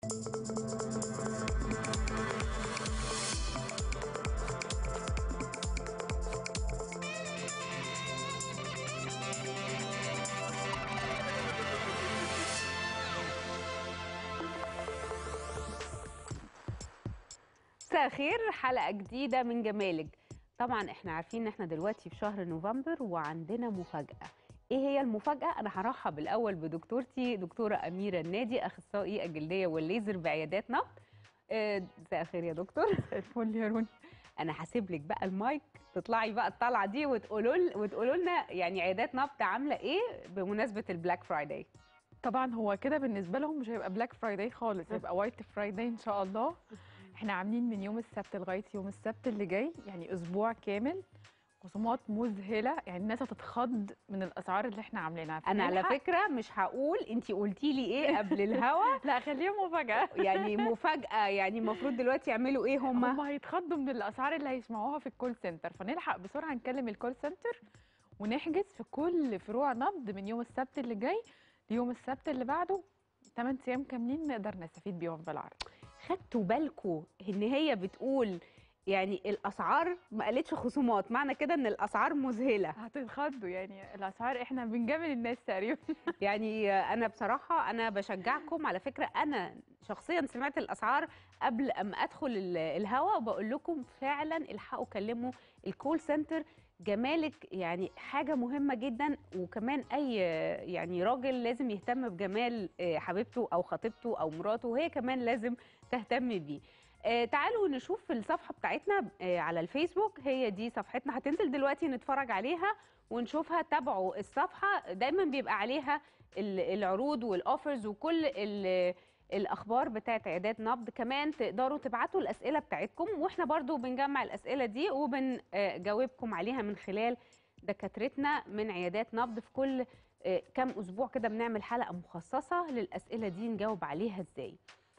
مساء الخير حلقه جديده من جمالك طبعا احنا عارفين ان احنا دلوقتي في شهر نوفمبر وعندنا مفاجاه ايه هي المفاجاه انا هرحب الاول بدكتورتي دكتوره اميره النادي اخصائي الجلديه والليزر بعيادات نبض آه، مساء الخير يا دكتور الفل يا روني انا هسيب لك بقى المايك تطلعي بقى الطلعه دي وتقولوا وتقولوا لنا يعني عيادات نبض عامله ايه بمناسبه البلاك فرايداي طبعا هو كده بالنسبه لهم مش هيبقى بلاك فرايداي خالص هيبقى وايت فرايداي ان شاء الله احنا عاملين من يوم السبت لغايه يوم السبت اللي جاي يعني اسبوع كامل خصومات مذهله يعني الناس هتتخض من الاسعار اللي احنا عاملينها انا على فنلحق- فكره مش هقول انت قلتي لي ايه قبل الهوا لا خليها مفاجاه يعني مفاجاه يعني المفروض دلوقتي يعملوا ايه هم هم هيتخضوا من الاسعار اللي هيسمعوها في الكول سنتر فنلحق بسرعه نكلم الكول سنتر ونحجز في كل فروع نبض من يوم السبت اللي جاي ليوم السبت اللي بعده 8 ايام كاملين نقدر نستفيد بيهم بالعرض خدتوا بالكم ان هي بتقول يعني الاسعار ما قالتش خصومات معنى كده ان الاسعار مذهله هتتخضوا يعني الاسعار احنا بنجامل الناس تقريبا يعني انا بصراحه انا بشجعكم على فكره انا شخصيا سمعت الاسعار قبل اما ادخل ال- الهوا وبقول لكم فعلا الحقوا كلموا الكول سنتر جمالك يعني حاجه مهمه جدا وكمان اي يعني راجل لازم يهتم بجمال آه، حبيبته او خطيبته او مراته وهي كمان لازم تهتم بيه آه، تعالوا نشوف الصفحه بتاعتنا آه، على الفيسبوك هي دي صفحتنا هتنزل دلوقتي نتفرج عليها ونشوفها تابعوا الصفحه دايما بيبقى عليها ال- العروض والاوفرز وكل ال- الاخبار بتاعت عيادات نبض كمان تقدروا تبعتوا الاسئله بتاعتكم واحنا برضو بنجمع الاسئله دي وبنجاوبكم عليها من خلال دكاترتنا من عيادات نبض في كل آه، كام اسبوع كده بنعمل حلقه مخصصه للاسئله دي نجاوب عليها ازاي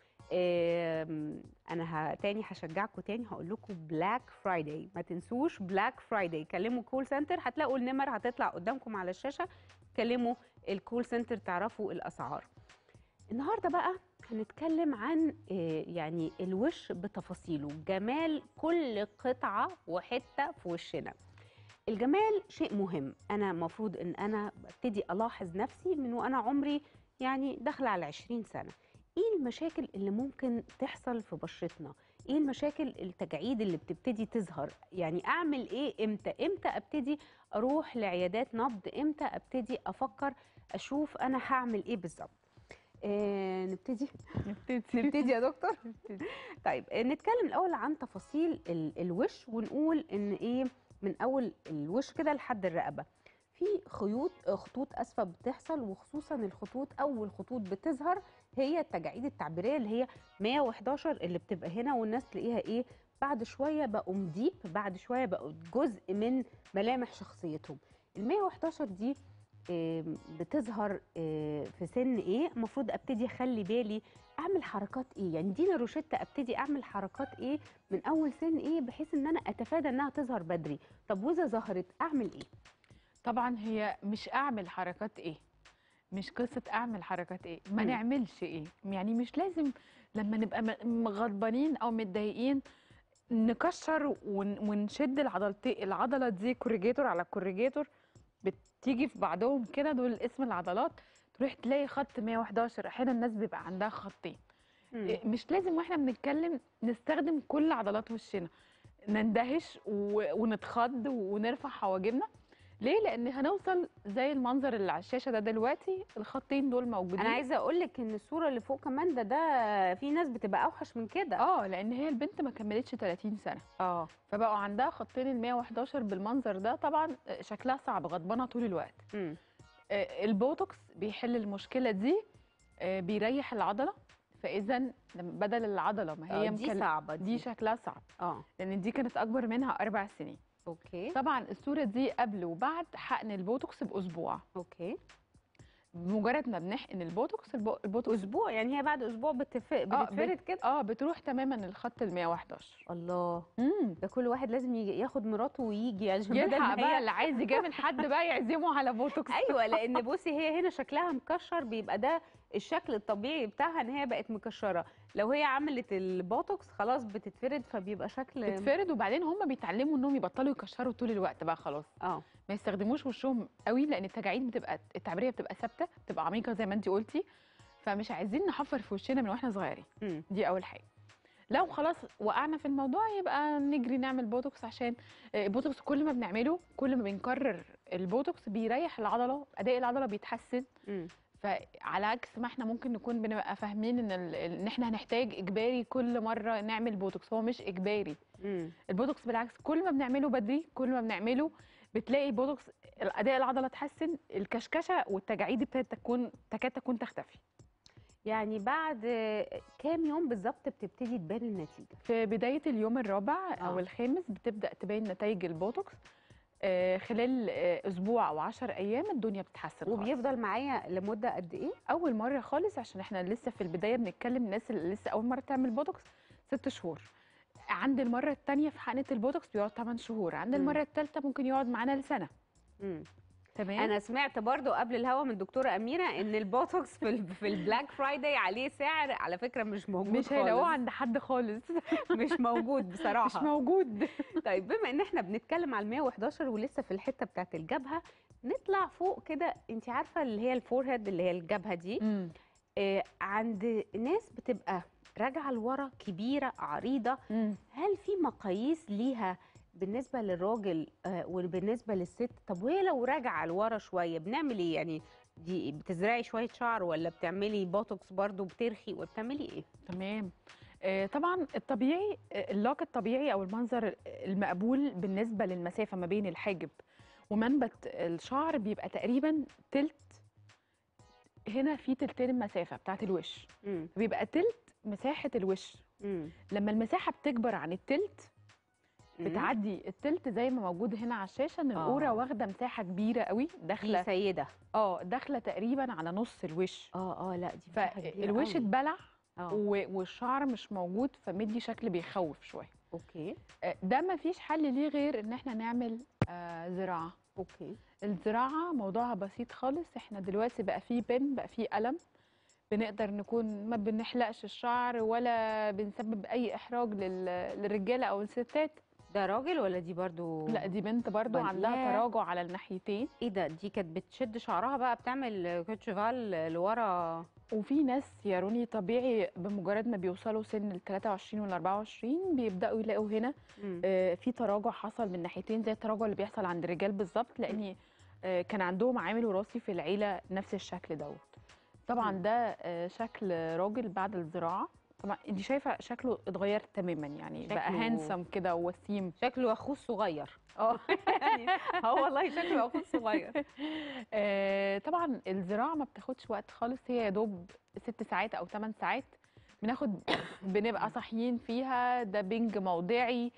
آم، انا ه... تاني هشجعكم تاني هقول لكم بلاك فرايداي ما تنسوش بلاك فرايداي كلموا كول سنتر هتلاقوا النمر هتطلع قدامكم على الشاشه كلموا الكول سنتر تعرفوا الاسعار النهارده بقى هنتكلم عن آه، يعني الوش بتفاصيله جمال كل قطعه وحته في وشنا الجمال شيء مهم انا المفروض ان انا ابتدي الاحظ نفسي من وانا عمري يعني داخله على 20 سنه ايه المشاكل اللي ممكن تحصل في بشرتنا ايه المشاكل التجاعيد اللي بتبتدي تظهر يعني اعمل ايه امتى امتى ابتدي اروح لعيادات نبض امتى ابتدي افكر اشوف انا هعمل ايه بالظبط آه نبتدي نبتدي نبتدي يا دكتور نبتدي. طيب آه، نتكلم الاول عن تفاصيل ال- الوش ونقول ان ايه من اول الوش كده لحد الرقبه في خيوط آه، خطوط اسفه بتحصل وخصوصا الخطوط اول خطوط بتظهر هي التجاعيد التعبيريه اللي هي 111 اللي بتبقى هنا والناس تلاقيها ايه بعد شويه بقوا مديب بعد شويه بقوا جزء من ملامح شخصيتهم ال 111 دي آم، بتظهر آه، في سن ايه المفروض ابتدي اخلي بالي اعمل حركات ايه يعني دينا روشتة ابتدي اعمل حركات ايه من اول سن ايه بحيث ان انا اتفادى انها تظهر بدري طب واذا ظهرت اعمل ايه طبعا هي مش اعمل حركات ايه مش قصه اعمل حركات ايه ما مم. نعملش ايه يعني مش لازم لما نبقى م- غضبانين او متضايقين نكشر ون- ونشد العضلتين العضله دي كوريجيتور على كوريجيتور بتيجي في بعضهم كده دول اسم العضلات تروح تلاقي خط 111 احيانا الناس بيبقى عندها خطين إيه، مش لازم واحنا بنتكلم نستخدم كل عضلات وشنا نندهش و- ونتخض ونرفع حواجبنا ليه لان هنوصل زي المنظر اللي على الشاشه ده دلوقتي الخطين دول موجودين انا عايزه اقول لك ان الصوره اللي فوق كمان ده ده في ناس بتبقى اوحش من كده اه لان هي البنت ما كملتش 30 سنه اه فبقوا عندها خطين ال 111 بالمنظر ده طبعا آه، شكلها صعب غضبانه طول الوقت مم. آه، البوتوكس بيحل المشكله دي آه، بيريح العضله فاذا لما- بدل العضله ما هي آه، دي مكل- صعبه دي, دي شكلها صعب اه لان دي كانت اكبر منها اربع سنين اوكي طبعا الصوره دي قبل وبعد حقن البوتوكس باسبوع اوكي بمجرد ما بنحقن البوتوكس البو- البوتوكس اسبوع يعني هي بعد اسبوع بتف... بتتفرد بت- كده اه بتروح تماما الخط ال 111 الله امم ده كل واحد لازم يجي ياخد مراته ويجي عشان بدل يلحق ما بقى هي اللي عايز يجامل حد بقى يعزمه على بوتوكس ايوه لان بصي هي هنا شكلها مكشر بيبقى ده الشكل الطبيعي بتاعها ان هي بقت مكشره لو هي عملت البوتوكس خلاص بتتفرد فبيبقى شكل بتفرد وبعدين هم بيتعلموا انهم يبطلوا يكشروا طول الوقت بقى خلاص اه ما يستخدموش وشهم قوي لان التجاعيد بتبقى التعبيريه بتبقى ثابته بتبقى عميقه زي ما انت قلتي فمش عايزين نحفر في وشنا من واحنا صغيرين مم. دي اول حاجه لو خلاص وقعنا في الموضوع يبقى نجري نعمل بوتوكس عشان آه، البوتوكس كل ما بنعمله كل ما بنكرر البوتوكس بيريح العضله اداء العضله بيتحسن مم. فعلى عكس ما احنا ممكن نكون بنبقى فاهمين ان ال- ان احنا هنحتاج اجباري كل مره نعمل بوتوكس هو مش اجباري مم. البوتوكس بالعكس كل ما بنعمله بدري كل ما بنعمله بتلاقي بوتوكس اداء العضله اتحسن الكشكشه والتجاعيد ابتدت تكون تكاد تكون تختفي يعني بعد كام يوم بالظبط بتبتدي تبان النتيجه في بدايه اليوم الرابع او آه. الخامس بتبدا تبين نتائج البوتوكس آه، خلال آه، اسبوع او 10 ايام الدنيا بتتحسن خالص. وبيفضل معايا لمده قد ايه اول مره خالص عشان احنا لسه في البدايه بنتكلم الناس اللي لسه اول مره تعمل بوتوكس ست شهور عند المره الثانيه في حقنه البوتوكس بيقعد 8 شهور عند مم. المره الثالثه ممكن يقعد معانا لسنه مم. تمام انا سمعت برضو قبل الهوا من الدكتوره اميره ان البوتوكس في ال في البلاك فرايداي عليه سعر على فكره مش موجود مش هيلاقوه خالص. عند حد خالص مش موجود مش بصراحه موجود طيب بما ان احنا بنتكلم على ال 111 ولسه في الحته بتاعت الجبهه نطلع فوق كده انت عارفه اللي هي الفورهيد اللي هي الجبهه دي مم. آه عند ناس بتبقى راجعه لورا كبيره عريضه مم. هل في مقاييس ليها بالنسبه للراجل آه وبالنسبه للست طب وهي لو راجعه لورا شويه بنعمل ايه يعني دي بتزرعي شويه شعر ولا بتعملي بوتوكس برضو بترخي ولا بتعملي ايه تمام آه، طبعا الطبيعي آه، اللوك الطبيعي او المنظر المقبول بالنسبه للمسافه ما بين الحاجب ومنبت الشعر بيبقى تقريبا تلت هنا في تلتين المسافه بتاعت الوش امم بيبقى تلت مساحه الوش امم لما المساحه بتكبر عن التلت بتعدي التلت زي ما موجود هنا على الشاشه ان القوره آه. واخده مساحه كبيره قوي دي داخله سيده اه داخله تقريبا على نص الوش اه اه لا دي مساحة كبيرة فالوش قوي. اتبلع اه و- والشعر مش موجود فمدي شكل بيخوف شويه اوكي آه، ده ما فيش حل ليه غير ان احنا نعمل آه، زراعه اوكي الزراعه موضوعها بسيط خالص احنا دلوقتي بقى فيه بن بقى فيه قلم بنقدر نكون ما بنحلقش الشعر ولا بنسبب اي احراج لل- للرجاله او الستات ده راجل ولا دي برضو لا دي بنت برضو بنت. عندها ياه. تراجع على الناحيتين ايه ده دي كانت بتشد شعرها بقى بتعمل كوتشفال لورا وفي ناس يا روني طبيعي بمجرد ما بيوصلوا سن ال 23 وال 24 بيبداوا يلاقوا هنا مم. آه، في تراجع حصل من ناحيتين زي التراجع اللي بيحصل عند الرجال بالظبط لان آه، كان عندهم عامل وراثي في العيله نفس الشكل دوت طبعا مم. ده آه، شكل راجل بعد الزراعه طبعا انت شايفه شكله اتغير تماما يعني بقى شكله- هانسم كده ووسيم شكله اخوه الصغير اه يعني اه والله شكله اخوه الصغير آه، طبعا الزراعه ما بتاخدش وقت خالص هي يا دوب ست ساعات او ثمان ساعات بناخد بنبقى صاحيين فيها ده بنج موضعي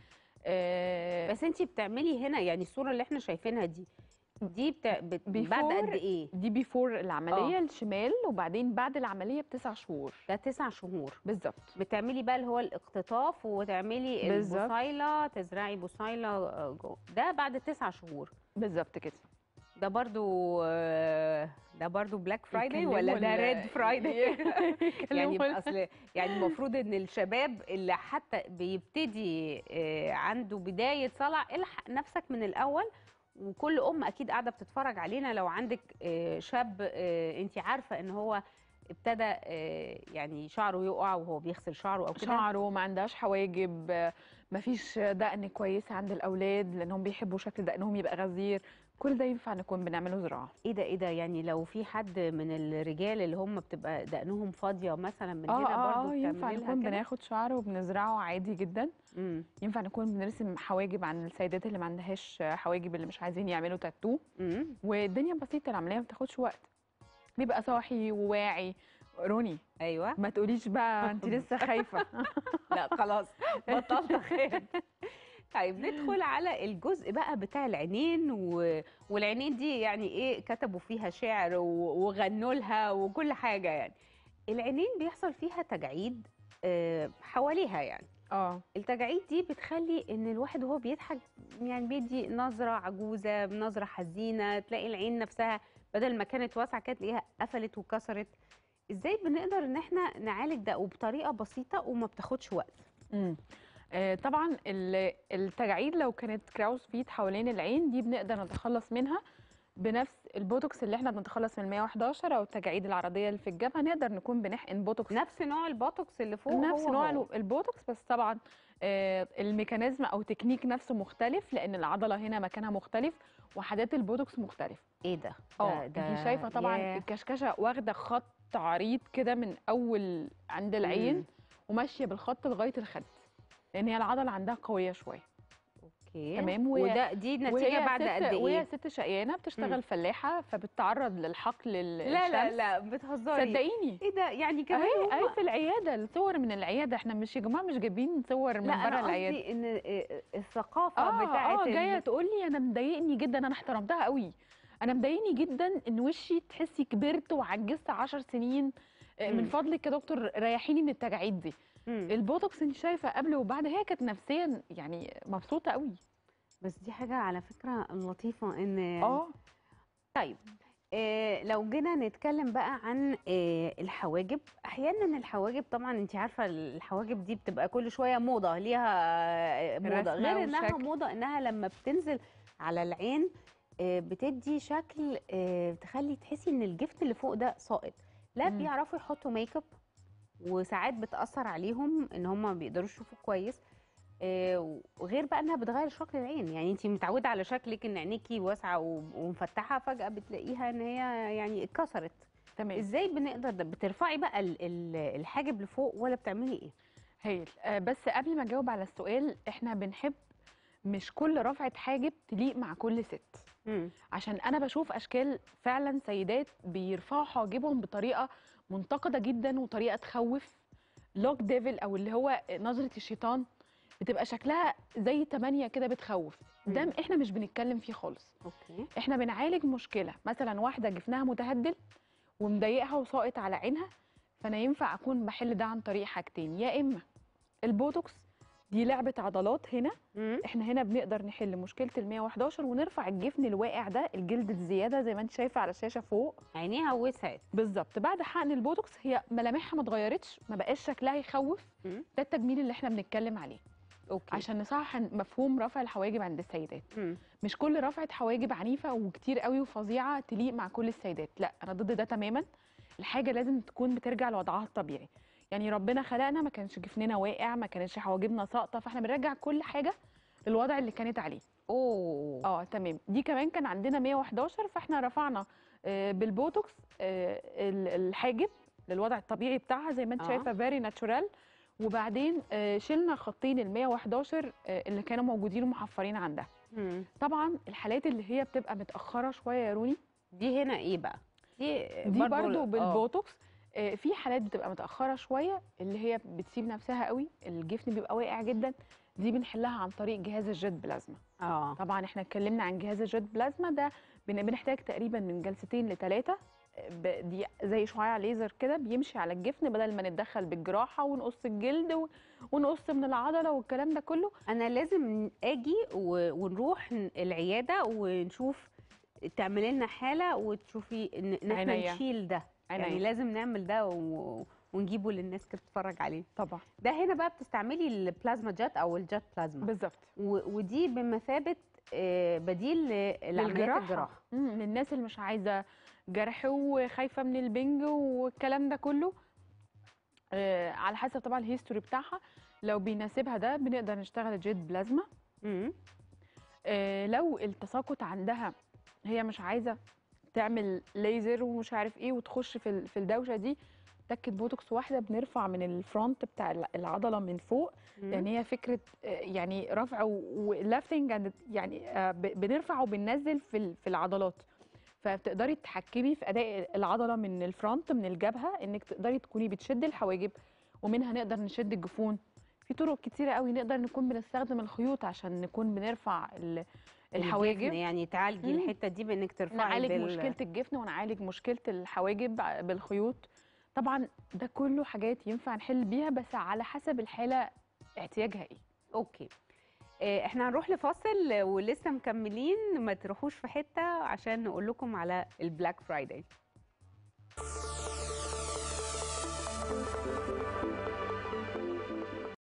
آه، بس انتي بتعملي هنا يعني الصوره اللي احنا شايفينها دي دي بتا... بت... بعد Before- قد ايه دي بيفور العمليه الشمال وبعدين بعد العمليه بتسع شهور ده تسع شهور بالظبط بتعملي بقى اللي هو الاقتطاف وتعملي بالظبط. البصيله تزرعي بصيله آه، جو- ده بعد تسع شهور بالظبط كده ده برضو آه، ده برضو بلاك فرايداي يكلموا ولا ده ال- ريد فرايداي يعني يكلموا ال- اصل يعني المفروض ان الشباب اللي حتى بيبتدي آه، عنده بدايه صلع الحق نفسك من الاول وكل ام اكيد قاعده بتتفرج علينا لو عندك آه، شاب انت عارفه ان هو ابتدى آه، يعني شعره يقع وهو بيغسل شعره او كده شعره ما عندهاش حواجب ما فيش دقن كويسه عند الاولاد لانهم بيحبوا شكل دقنهم يبقى غزير كل ده ينفع نكون بنعمله زراعه ايه ده ايه ده يعني لو في حد من الرجال اللي هم بتبقى دقنهم فاضيه مثلا من اه هنا اه برضو اه ينفع بتعملي لها نكون كده بناخد شعره وبنزرعه عادي جدا امم ينفع نكون بنرسم حواجب عن السيدات اللي ما عندهاش حواجب اللي مش عايزين يعملوا تاتو امم والدنيا بسيطه العمليه ما بتاخدش وقت بيبقى صاحي وواعي روني ايوه ما تقوليش بقى انت لسه خايفه لا خلاص بطلت خير طيب ندخل على الجزء بقى بتاع العينين و... والعينين دي يعني ايه كتبوا فيها شعر و... وغنوا لها وكل حاجه يعني العينين بيحصل فيها تجاعيد آه، حواليها يعني اه التجاعيد دي بتخلي ان الواحد وهو بيضحك يعني بيدي نظره عجوزه نظره حزينه تلاقي العين نفسها بدل ما كانت واسعه كانت تلاقيها قفلت وكسرت ازاي بنقدر ان احنا نعالج ده وبطريقه بسيطه وما بتاخدش وقت امم آه طبعا ال- التجاعيد لو كانت كراوس فيت حوالين العين دي بنقدر نتخلص منها بنفس البوتوكس اللي احنا بنتخلص من 111 او التجاعيد العرضيه اللي في الجبهه نقدر نكون بنحقن بوتوكس نفس نوع البوتوكس اللي فوق نفس هو نوع هو. البوتوكس بس طبعا آه، الميكانيزم او تكنيك نفسه مختلف لان العضله هنا مكانها مختلف وحدات البوتوكس مختلف ايه ده اه ده- انت ده- شايفه طبعا ياه. الكشكشه واخده خط عريض كده من اول عند العين مم. وماشيه بالخط لغايه الخد لان هي العضله عندها قويه شويه اوكي تمام، وهي- وده دي نتيجه وهي بعد ست قد وهي ايه ست شقيانه مم. بتشتغل فلاحه فبتتعرض للحقل ال- لا لا الشمس. لا بتهزري صدقيني ايه ده يعني كمان اهي هم- اهي في العياده الصور من العياده احنا مش يا جماعه مش جايبين صور من لا بره انا العياده قصدي ان إيه الثقافه اه بتاعت اه ال- جايه تقول لي انا مضايقني جدا انا احترمتها قوي انا مضايقني جدا ان وشي تحسي كبرت وعجزت 10 سنين آه، مم. من فضلك يا دكتور ريحيني من التجاعيد دي مم. البوتوكس انت شايفه قبل وبعد هي كانت نفسيا يعني مبسوطه قوي بس دي حاجه على فكره لطيفه ان اه طيب إيه لو جينا نتكلم بقى عن إيه الحواجب احيانا الحواجب طبعا انت عارفه الحواجب دي بتبقى كل شويه موضه ليها موضه رسمة غير انها وشكل. موضه انها لما بتنزل على العين إيه بتدي شكل إيه تخلي تحسي ان الجفت اللي فوق ده ساقط لا مم. بيعرفوا يحطوا ميك اب وساعات بتاثر عليهم ان هم ما بيقدروش يشوفوا كويس آه، وغير بقى انها بتغير شكل العين يعني انت متعوده على شكلك ان عينيكي واسعه و- ومفتحه فجاه بتلاقيها ان هي يعني اتكسرت تمام ازاي بنقدر ده بترفعي بقى ال- ال- الحاجب لفوق ولا بتعملي ايه هايل آه، بس قبل ما اجاوب على السؤال احنا بنحب مش كل رفعه حاجب تليق مع كل ست مم. عشان انا بشوف اشكال فعلا سيدات بيرفعوا حواجبهم بطريقه منتقده جدا وطريقه تخوف لوك ديفل او اللي هو نظره الشيطان بتبقى شكلها زي تمانية كده بتخوف ده مم. احنا مش بنتكلم فيه خالص اوكي احنا بنعالج مشكله مثلا واحده جفنها متهدل ومضايقها وساقط على عينها فانا ينفع اكون بحل ده عن طريق حاجتين يا اما البوتوكس دي لعبه عضلات هنا مم. احنا هنا بنقدر نحل مشكله ال 111 ونرفع الجفن الواقع ده الجلد الزياده زي ما انت شايفه على الشاشه فوق عينيها وسعت بالظبط بعد حقن البوتوكس هي ملامحها ما اتغيرتش ما بقاش شكلها يخوف مم. ده التجميل اللي احنا بنتكلم عليه اوكي عشان نصحح مفهوم رفع الحواجب عند السيدات مم. مش كل رفعه حواجب عنيفه وكتير قوي وفظيعه تليق مع كل السيدات لا انا ضد ده تماما الحاجه لازم تكون بترجع لوضعها الطبيعي يعني ربنا خلقنا ما كانش جفننا واقع ما كانش حواجبنا ساقطه فاحنا بنرجع كل حاجه للوضع اللي كانت عليه اوه اه تمام دي كمان كان عندنا 111 فاحنا رفعنا آه، بالبوتوكس آه، ال- الحاجب للوضع الطبيعي بتاعها زي ما انت آه. شايفه فيري ناتشورال وبعدين آه، شلنا خطين ال 111 آه، اللي كانوا موجودين ومحفرين عندها مم. طبعا الحالات اللي هي بتبقى متاخره شويه يا روني دي هنا ايه بقى دي دي برضو برضو آه. بالبوتوكس آه، في حالات بتبقى متاخره شويه اللي هي بتسيب نفسها قوي الجفن بيبقى واقع جدا دي بنحلها عن طريق جهاز الجيت بلازما اه طبعا احنا اتكلمنا عن جهاز الجيت بلازما ده بن- بنحتاج تقريبا من جلستين لثلاثه دي زي شعاع ليزر كده بيمشي على الجفن بدل ما نتدخل بالجراحه ونقص الجلد و- ونقص من العضله والكلام ده كله انا لازم اجي و- ونروح ن- العياده ونشوف تعملي لنا حاله وتشوفي ان إن احنا عينيا. نشيل ده يعني عينيا. لازم نعمل ده و... ونجيبه للناس كده تتفرج عليه طبعا ده هنا بقى بتستعملي البلازما جات او الجات بلازما بالظبط و... ودي بمثابه آه، بديل لعمليات للجراحة. الجراحه مم، للناس اللي مش عايزه جرح وخايفه من البنج والكلام ده كله آه على حسب طبعا الهيستوري بتاعها لو بيناسبها ده بنقدر نشتغل جيت بلازما مم. آه لو التساقط عندها هي مش عايزه تعمل ليزر ومش عارف ايه وتخش في ال- في الدوشه دي تكه بوتوكس واحده بنرفع من الفرونت بتاع الع- العضله من فوق مم. يعني هي فكره آه، يعني رفع ولافتنج يعني آه، ب- بنرفع وبننزل في ال- في العضلات فبتقدري تتحكمي في اداء العضله من الفرونت من الجبهه انك تقدري تكوني بتشدي الحواجب ومنها نقدر نشد الجفون في طرق كتيره قوي نقدر نكون بنستخدم الخيوط عشان نكون بنرفع ال- الجفن الحواجب يعني تعالجي مم. الحته دي بانك ترفعي نعالج بال... مشكله الجفن ونعالج مشكله الحواجب بالخيوط طبعا ده كله حاجات ينفع نحل بيها بس على حسب الحاله احتياجها ايه اوكي آه، احنا هنروح لفاصل ولسه مكملين ما تروحوش في حته عشان نقول لكم على البلاك فرايداي